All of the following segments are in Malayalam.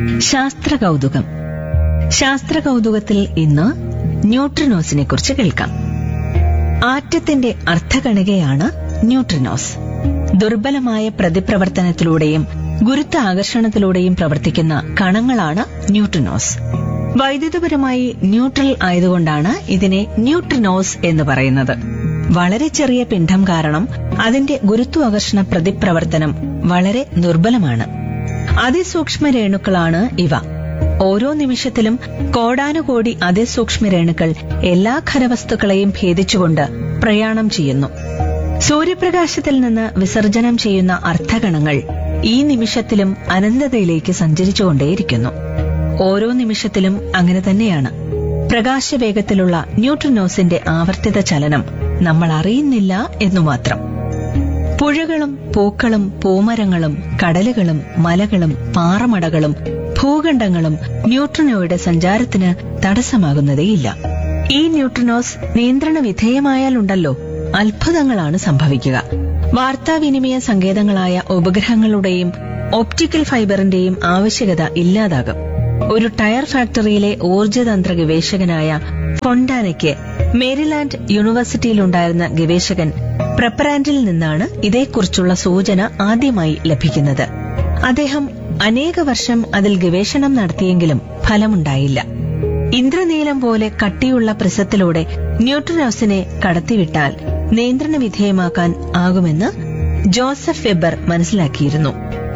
ശാസ്ത്ര കൗതുകം ശാസ്ത്ര കൗതുകത്തിൽ ഇന്ന് ന്യൂട്രിനോസിനെ കുറിച്ച് കേൾക്കാം ആറ്റത്തിന്റെ അർത്ഥകണികയാണ് ന്യൂട്രിനോസ് ദുർബലമായ പ്രതിപ്രവർത്തനത്തിലൂടെയും ഗുരുത്വ ആകർഷണത്തിലൂടെയും പ്രവർത്തിക്കുന്ന കണങ്ങളാണ് ന്യൂട്രിനോസ് വൈദ്യുതപരമായി ന്യൂട്രൽ ആയതുകൊണ്ടാണ് ഇതിനെ ന്യൂട്രിനോസ് എന്ന് പറയുന്നത് വളരെ ചെറിയ പിണ്ഡം കാരണം അതിന്റെ ഗുരുത്വാകർഷണ പ്രതിപ്രവർത്തനം വളരെ ദുർബലമാണ് അതിസൂക്ഷ്മ രേണുക്കളാണ് ഇവ ഓരോ നിമിഷത്തിലും കോടാനുകോടി അതിസൂക്ഷ്മ രേണുക്കൾ എല്ലാ ഖരവസ്തുക്കളെയും ഭേദിച്ചുകൊണ്ട് പ്രയാണം ചെയ്യുന്നു സൂര്യപ്രകാശത്തിൽ നിന്ന് വിസർജനം ചെയ്യുന്ന അർത്ഥഗണങ്ങൾ ഈ നിമിഷത്തിലും അനന്തതയിലേക്ക് സഞ്ചരിച്ചുകൊണ്ടേയിരിക്കുന്നു ഓരോ നിമിഷത്തിലും അങ്ങനെ തന്നെയാണ് പ്രകാശവേഗത്തിലുള്ള ന്യൂട്രിനോസിന്റെ ആവർത്തിത ചലനം നമ്മൾ അറിയുന്നില്ല എന്നു മാത്രം പുഴകളും പൂക്കളും പൂമരങ്ങളും കടലുകളും മലകളും പാറമടകളും ഭൂഖണ്ഡങ്ങളും ന്യൂട്രിനോയുടെ സഞ്ചാരത്തിന് തടസ്സമാകുന്നതേയില്ല ഈ ന്യൂട്രിനോസ് നിയന്ത്രണ വിധേയമായാലുണ്ടല്ലോ അത്ഭുതങ്ങളാണ് സംഭവിക്കുക വാർത്താവിനിമയ സങ്കേതങ്ങളായ ഉപഗ്രഹങ്ങളുടെയും ഒപ്റ്റിക്കൽ ഫൈബറിന്റെയും ആവശ്യകത ഇല്ലാതാകും ഒരു ടയർ ഫാക്ടറിയിലെ ഊർജ്ജതന്ത്ര ഗവേഷകനായ ഫൊണ്ടാനയ്ക്ക് മേരിലാൻഡ് യൂണിവേഴ്സിറ്റിയിലുണ്ടായിരുന്ന ഗവേഷകൻ പ്രപ്പറാൻഡിൽ നിന്നാണ് ഇതേക്കുറിച്ചുള്ള സൂചന ആദ്യമായി ലഭിക്കുന്നത് അദ്ദേഹം അനേക വർഷം അതിൽ ഗവേഷണം നടത്തിയെങ്കിലും ഫലമുണ്ടായില്ല ഇന്ദ്രനീലം പോലെ കട്ടിയുള്ള പ്രിസത്തിലൂടെ ന്യൂട്രിനോസിനെ കടത്തിവിട്ടാൽ നിയന്ത്രണ വിധേയമാക്കാൻ ആകുമെന്ന് ജോസഫ് വെബർ മനസ്സിലാക്കിയിരുന്നു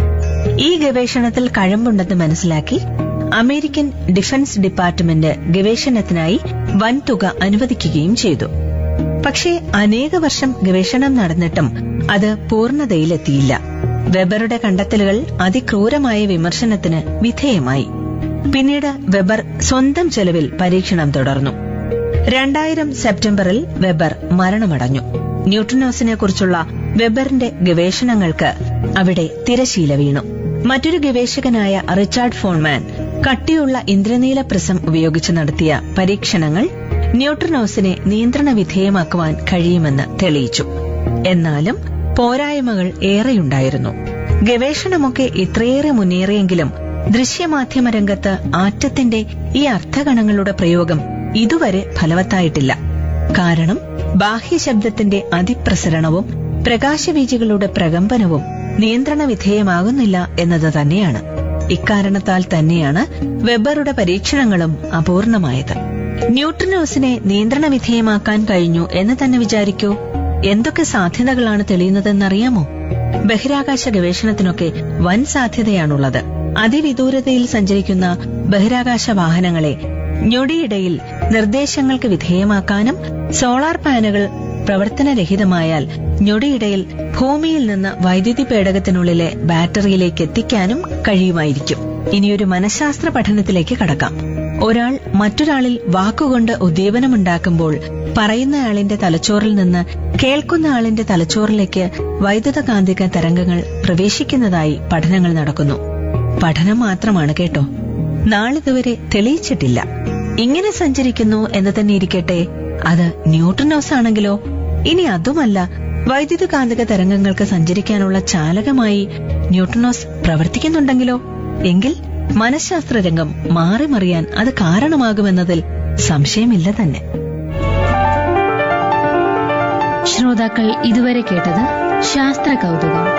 ഈ ഗവേഷണത്തിൽ കഴമ്പുണ്ടെന്ന് മനസ്സിലാക്കി അമേരിക്കൻ ഡിഫൻസ് ഡിപ്പാർട്ട്മെന്റ് ഗവേഷണത്തിനായി വൻതുക അനുവദിക്കുകയും ചെയ്തു പക്ഷേ അനേക വർഷം ഗവേഷണം നടന്നിട്ടും അത് പൂർണ്ണതയിലെത്തിയില്ല വെബറുടെ കണ്ടെത്തലുകൾ അതിക്രൂരമായ വിമർശനത്തിന് വിധേയമായി പിന്നീട് വെബർ സ്വന്തം ചെലവിൽ പരീക്ഷണം തുടർന്നു രണ്ടായിരം സെപ്റ്റംബറിൽ വെബർ മരണമടഞ്ഞു ന്യൂട്രിനോസിനെ കുറിച്ചുള്ള വെബറിന്റെ ഗവേഷണങ്ങൾക്ക് അവിടെ തിരശീല വീണു മറ്റൊരു ഗവേഷകനായ റിച്ചാർഡ് ഫോൺമാൻ കട്ടിയുള്ള ഇന്ദ്രനീല പ്രിസം ഉപയോഗിച്ച് നടത്തിയ പരീക്ഷണങ്ങൾ ന്യൂട്രിനോസിനെ നിയന്ത്രണ വിധേയമാക്കുവാൻ കഴിയുമെന്ന് തെളിയിച്ചു എന്നാലും പോരായ്മകൾ ഏറെയുണ്ടായിരുന്നു ഗവേഷണമൊക്കെ ഇത്രയേറെ മുന്നേറിയെങ്കിലും ദൃശ്യമാധ്യമ രംഗത്ത് ആറ്റത്തിന്റെ ഈ അർത്ഥഗണങ്ങളുടെ പ്രയോഗം ഇതുവരെ ഫലവത്തായിട്ടില്ല കാരണം ബാഹ്യശബ്ദത്തിന്റെ അതിപ്രസരണവും പ്രകാശവീചികളുടെ പ്രകമ്പനവും നിയന്ത്രണ വിധേയമാകുന്നില്ല എന്നത് തന്നെയാണ് ഇക്കാരണത്താൽ തന്നെയാണ് വെബറുടെ പരീക്ഷണങ്ങളും അപൂർണമായത് ന്യൂട്രിനോസിനെ നിയന്ത്രണ വിധേയമാക്കാൻ കഴിഞ്ഞു എന്ന് തന്നെ വിചാരിക്കൂ എന്തൊക്കെ സാധ്യതകളാണ് തെളിയുന്നതെന്നറിയാമോ ബഹിരാകാശ ഗവേഷണത്തിനൊക്കെ വൻ സാധ്യതയാണുള്ളത് അതിവിദൂരതയിൽ സഞ്ചരിക്കുന്ന ബഹിരാകാശ വാഹനങ്ങളെ ഞൊടിയിടയിൽ നിർദ്ദേശങ്ങൾക്ക് വിധേയമാക്കാനും സോളാർ പാനലുകൾ പ്രവർത്തനരഹിതമായാൽ ഞൊടിയിടയിൽ ഭൂമിയിൽ നിന്ന് വൈദ്യുതി പേടകത്തിനുള്ളിലെ ബാറ്ററിയിലേക്ക് എത്തിക്കാനും കഴിയുമായിരിക്കും ഇനിയൊരു മനഃശാസ്ത്ര പഠനത്തിലേക്ക് കടക്കാം ഒരാൾ മറ്റൊരാളിൽ വാക്കുകൊണ്ട് ഉദ്ദീപനമുണ്ടാക്കുമ്പോൾ പറയുന്നയാളിന്റെ തലച്ചോറിൽ നിന്ന് കേൾക്കുന്ന ആളിന്റെ തലച്ചോറിലേക്ക് വൈദ്യുതകാന്തിക തരംഗങ്ങൾ പ്രവേശിക്കുന്നതായി പഠനങ്ങൾ നടക്കുന്നു പഠനം മാത്രമാണ് കേട്ടോ നാളിതുവരെ തെളിയിച്ചിട്ടില്ല ഇങ്ങനെ സഞ്ചരിക്കുന്നു എന്ന് തന്നെ ഇരിക്കട്ടെ അത് ന്യൂട്രിനോസ് ആണെങ്കിലോ ഇനി അതുമല്ല വൈദ്യുതകാന്തിക തരംഗങ്ങൾക്ക് സഞ്ചരിക്കാനുള്ള ചാലകമായി ന്യൂട്രിനോസ് പ്രവർത്തിക്കുന്നുണ്ടെങ്കിലോ എങ്കിൽ മനഃശാസ്ത്ര രംഗം മാറിമറിയാൻ അത് കാരണമാകുമെന്നതിൽ സംശയമില്ല തന്നെ ശ്രോതാക്കൾ ഇതുവരെ കേട്ടത് ശാസ്ത്ര കൗതുകം